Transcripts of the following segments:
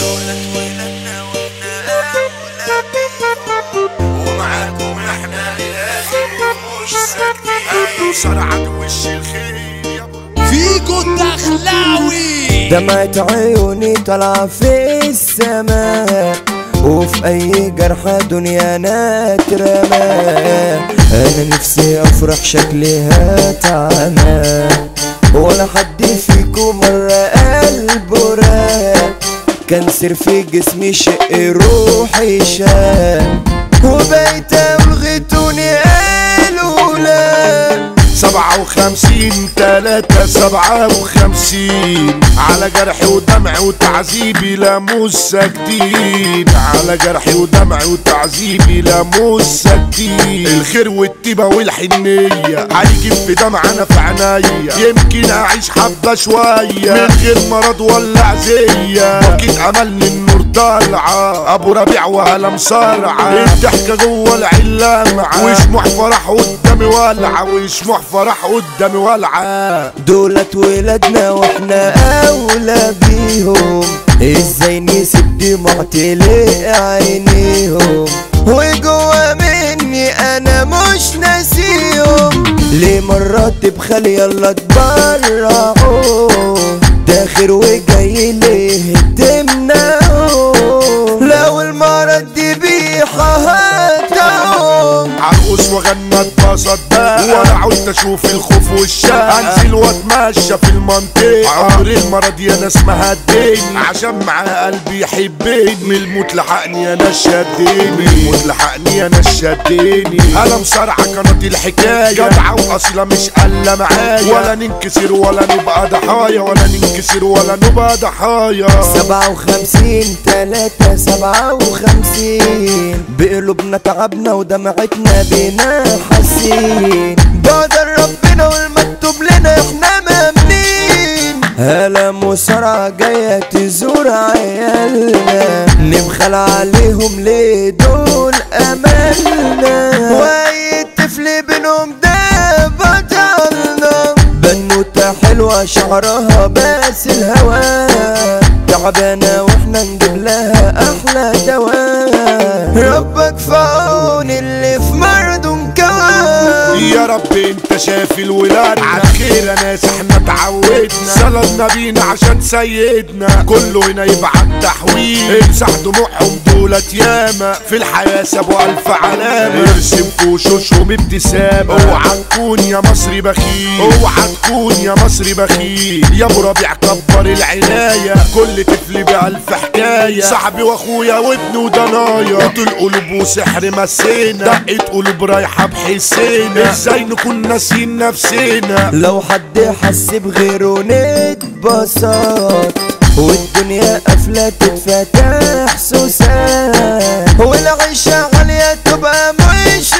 دولة ولادنا واحنا أولى بيهم ومعاكم احنا للآخر مش ساكتين صرعت وش الخير يا ابو فيكو الدخلاوي دمعة عيوني طالعة في السماء وفي أي جرح دنيانا ترمى أنا نفسي أفرح شكلها تعمى ولا حد فيكم مرة قلبه راق كانسر في جسمي شق روحي شاق وبقيت ألغتوني قالوا لا سبعة وخمسين تلاتة سبعة وخمسين على جرحي ودمعي وتعذيبي لا مش ساكتين على جرحي ودمعي وتعذيبي لا مش ساكتين الخير والتيبة والحنية هيجيب في دمعنا في عنايا يمكن اعيش حبة شوية من غير مرض ولا عزية اكيد املني النور طالعة ابو ربيع وهلا مصارعة الضحكة جوه العلامة وشموع فرح قدامي والعة وشموع فرح قدامي والعة دولت ولادنا واحنا اولى بيهم ازاي نسيب دموعتي عينيهم وجوا مني انا مش ناسيهم ليه مرات تبخل يلا تبرعوا داخل وجاي ليه تمنعوا لو المرض دي بيحة هاتهم عرقص وغنى اتبسط بقى وانا عدت اشوف الخوف والشق انزل واتمشى في المنطقة عمري المرض يا ناس ما هديني عشان معاه قلبي يحبني من الموت لحقني يا ناس شديني من الموت لحقني يا ناس شديني انا مصارعة كانت الحكاية جدعة واصيلة مش قلة معايا ولا ننكسر ولا نبقى ضحايا ولا ننكسر ولا نبقى ضحايا سبعة وخمسين تلاتة سبعة وخمسين بقلوبنا تعبنا ودمعتنا بينا حاسين بقدر ربنا والمكتوب لنا احنا مامنين هلا مصارعة جاية تزور عيالنا نبخل عليهم ليه دول املنا واي طفل بينهم ده بطلنا بنوتة حلوة شعرها باس الهوا تعبانة واحنا نجيب لها احلى دواء ربك في عون اللي في مرضه مكوى يا رب انت شايف الولاد على خير يا ناس احنا اتعودنا صلدنا بينا عشان سيدنا كله هنا يبعت تحويل امسح دموعهم دولت ياما في الحياة سابوا الف علامة ارسم في وشوشهم ابتسامة اوعى تكون يا مصري بخيل اوعى تكون يا مصري بخيل يا ابو ربيع كبر العناية كل طفل بألف حكاية صاحبي واخويا وابني وضنايا انتوا القلوب وسحر مسينا دقة قلوب رايحة بحسينا ازاي نكون ناسيين نفسنا لو حد حس بغيره نتبسط والدنيا قافلة تتفتح سوسات والعيشة غالية تبقى مش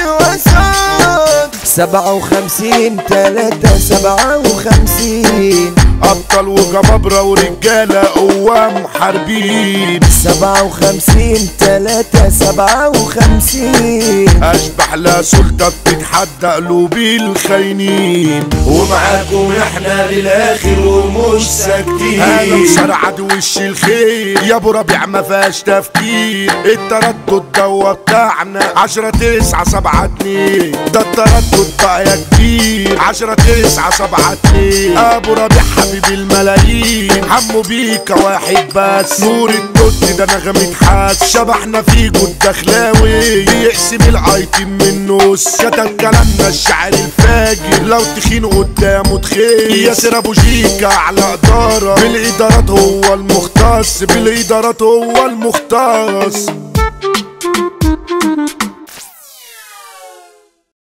وسط سبعة وخمسين تلاتة سبعة وخمسين ابطال وجبابرة ورجالة قوام محاربين سبعة وخمسين تلاتة سبعة وخمسين اشبح لا سلطة بتتحدى قلوب الخاينين ومعاكم احنا للآخر ومش ساكتين انا مسرعد وش الخير يا ابو ربيع ما فيهاش تفكير التردد دوا بتاعنا عشرة تسعة سبعة اتنين ده التردد بقى يا كبير عشرة تسعة سبعة اتنين ابو ربيع حبيب الملايين حمو بيكا واحد بس نور التوت ده نغمة حاس شبحنا فيكو الدخلاوي بيقسم الايتم من النص كتب كلامنا الشعر الفاجر لو تخين قدامه تخين ياسر ابو جيكا على اداره بالادارات هو المختص بالادارات هو المختص